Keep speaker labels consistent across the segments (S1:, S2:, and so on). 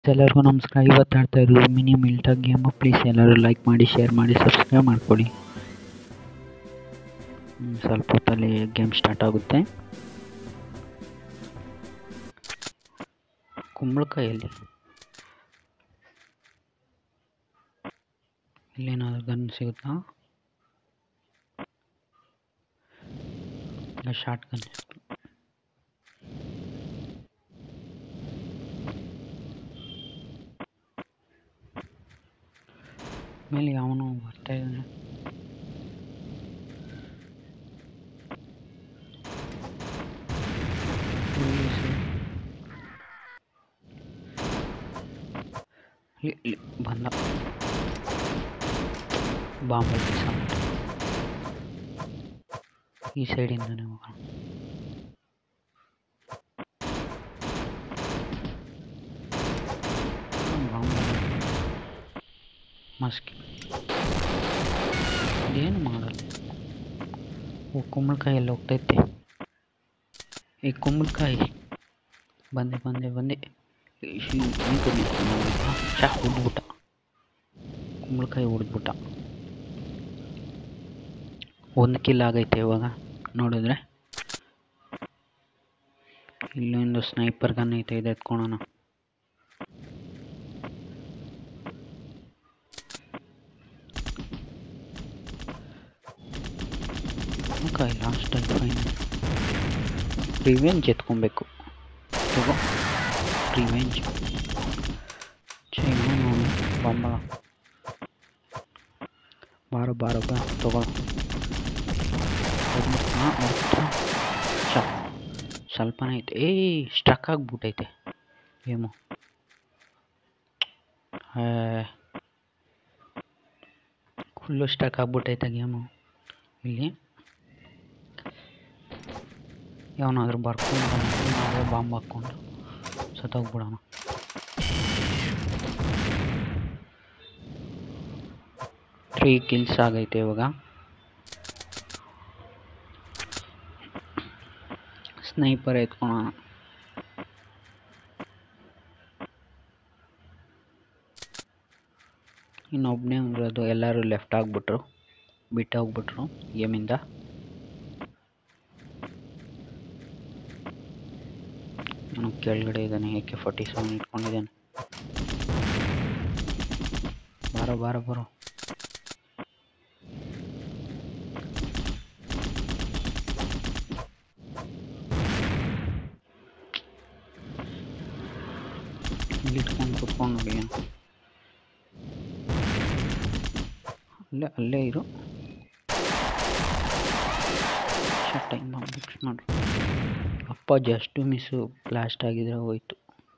S1: ಎಲ್ಲರಿಗೂ ನಮಸ್ಕಾರ ಇವತ್ತು ಆಡ್ತಾ ಇರೋದು ಮಿನಿ ಮಿಲ್ಟಾ ಗೇಮು ಪ್ಲೀಸ್ ಎಲ್ಲರೂ ಲೈಕ್ ಮಾಡಿ ಶೇರ್ ಮಾಡಿ ಸಬ್ಸ್ಕ್ರೈಬ್ ಮಾಡ್ಕೊಳ್ಳಿ ಹ್ಮ್, ಸ್ವಲ್ಪ ಹೊತ್ತಲ್ಲಿ ಗೇಮ್ ಸ್ಟಾರ್ಟ್ ಆಗುತ್ತೆ ಕುಂಬಳಕಾಯಲ್ಲಿ ಇಲ್ಲೇನಾದ್ರು ಗನ್ ಸಿಗುತ್ತಾ ಇಲ್ಲ ಶಾರ್ಟ್ ಗನ್ ಮೇಲೆ ಯಾವನೋ ಬರ್ತಾ ಇದ್ದಾನೆ ಇಲ್ಲಿ ಇಲ್ಲಿ ಬಂದ ಬಾಂಬ್ ಈ ಸೈಡಿಂದನೇ ಹೋಗೋಣ ಬಾಂಬ್ ಮಸ್ಕಿ ಇದೇನು ಮಾಡಲ್ಲ ಓ ಕುಂಬಳಕಾಯಿ ಎಲ್ಲ ಹೋಗ್ತೈತೆ ಈ ಕುಂಬಳಕಾಯಿ ಬಂದೆ ಬಂದೆ ಬಂದೆ ಚಾ ಹೊಡ್ಬಿಟ್ಟ ಕುಂಬಳಕಾಯಿ ಹೊಡೆದ್ಬಿಟ್ಟ ಒಂದು ಕಿಲ್ ಆಗೈತೆ ಇವಾಗ ನೋಡಿದ್ರೆ ಇಲ್ಲೊಂದು ಸ್ನೈಪರ್ ಗನ್ ಐತೆ ಇದು ಎತ್ಕೊಳೋಣ ಕುಂಬಳಕಾಯಿ ಲಾಸ್ಟಲ್ಲಿ ಫೈನಲ್ ರಿವೆಂಜ್ ಎತ್ಕೊಬೇಕು ತಗೋ ರಿವೆಂಜ್ ಚೈನ ನೋಡಿ ಬಂಬಳ ಬಾರೋ ಬಾರೋ ಬಾ ತಗೋ ಹಾಂ ಚ ಸ್ವಲ್ಪನೇ ಐತೆ ಏಯ್ ಸ್ಟ್ರಕ್ ಆಗ್ಬಿಟ್ಟೈತೆ ಗೇಮು ಫುಲ್ಲು ಸ್ಟ್ರಕ್ ಆಗ್ಬಿಟ್ಟೈತೆ ಗೇಮು ಇಲ್ಲಿ ಯಾವನಾದ್ರೂ ಬರ್ಕೊಂಡು ನಾವೇ ಬಾಂಬ್ ಹಾಕ್ಕೊಂಡು ಸತ್ತೋಗ್ಬಿಡೋಣ ತ್ರೀ ಕಿಲ್ಸ್ ಆಗೈತೆ ಇವಾಗ ಸ್ನೈಪರ್ ಎತ್ಕೊಳೋಣ ಇನ್ನೊಬ್ಬನೇ ಇರೋದು ಎಲ್ಲರೂ ಲೆಫ್ಟ್ ಆಗಿಬಿಟ್ರು ಬಿಟ್ಟು ಹೋಗ್ಬಿಟ್ರು ಗೇಮಿಂದ ಅವನು ಕೆಳಗಡೆ ಇದ್ದಾನೆ ಎ ಕೆ ಫಾರ್ಟಿ ಸೆವೆನ್ ಇಟ್ಕೊಂಡಿದ್ದಾನೆ ಬಾರೋ ಬಾರೋ ಬರೋ ಇಲ್ಲಿ ಇಟ್ಕೊಂಡು ಕುತ್ಕೊಂಡು ನೋಡಿ ಏನು ಅಲ್ಲೇ ಅಲ್ಲೇ ಇರು ಟೈಮ್ ಬುಕ್ಸ್ ನೋಡ್ರಿ ಅಪ್ಪ ಜಸ್ಟ್ ಮಿಸ್ಸು ಬ್ಲಾಸ್ಟ್ ಆಗಿದ್ರೆ ಹೋಯ್ತು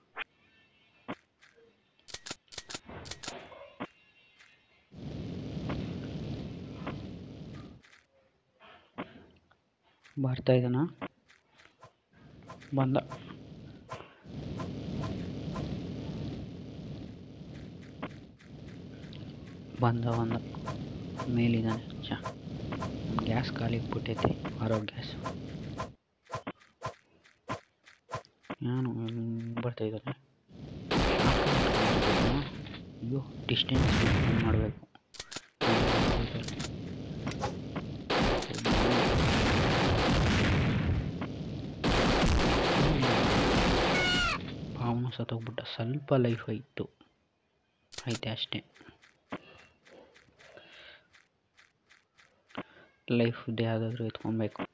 S1: ಬರ್ತಾ ಇದ್ದಾನ ಬಂದ ಬಂದ ಬಂದ ಮೇಲಿದ್ದಾನೆ ಚ ಗ್ಯಾಸ್ ಖಾಲಿ ಬಿಟ್ಟೈತೆ ಆರೋ ಗ್ಯಾಸ್ ನಾನು ಬರ್ತಾ ಇದ್ದಾನೆ ಅಯ್ಯೋ ಡಿಸ್ಟೆನ್ಸ್ ಮಾಡಬೇಕು ಅವನು ಸತ್ತೋಗ್ಬಿಟ್ಟ ಸ್ವಲ್ಪ ಲೈಫ್ ಆಯಿತು ಐತೆ ಅಷ್ಟೇ ಲೈಫ್ ಯಾವುದಾದ್ರೂ ಎತ್ಕೊಬೇಕು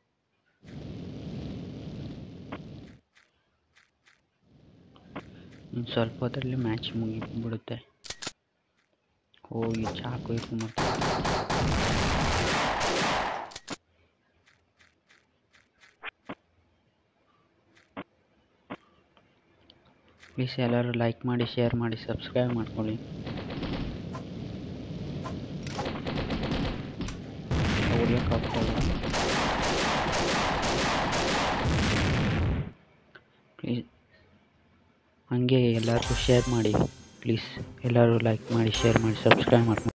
S1: ಇನ್ನು ಸ್ವಲ್ಪ ಹೊತ್ತರಲ್ಲಿ ಮ್ಯಾಚ್ ಮುಗಿಬಿಡುತ್ತೆ ಹೋಗಿ ಚಾಕು ಎತ್ಕೊಂಬರ್ತಾರೆ ಪ್ಲೀಸ್ ಎಲ್ಲರೂ ಲೈಕ್ ಮಾಡಿ ಶೇರ್ ಮಾಡಿ ಸಬ್ಸ್ಕ್ರೈಬ್ ಮಾಡ್ಕೊಳ್ಳಿ ಹೊಡಿಯೋಕ್ಕಾಗ್ತಾಯಿಲ್ಲ ಪ್ಲೀಸ್ ಹಂಗೆ ಎಲ್ಲರಿಗೂ ಶೇರ್ ಮಾಡಿ ಪ್ಲೀಸ್ ಎಲ್ಲರೂ ಲೈಕ್ ಮಾಡಿ ಶೇರ್ ಮಾಡಿ ಸಬ್ಸ್ಕ್ರೈಬ್ ಮಾಡ್ಕೊಂಡು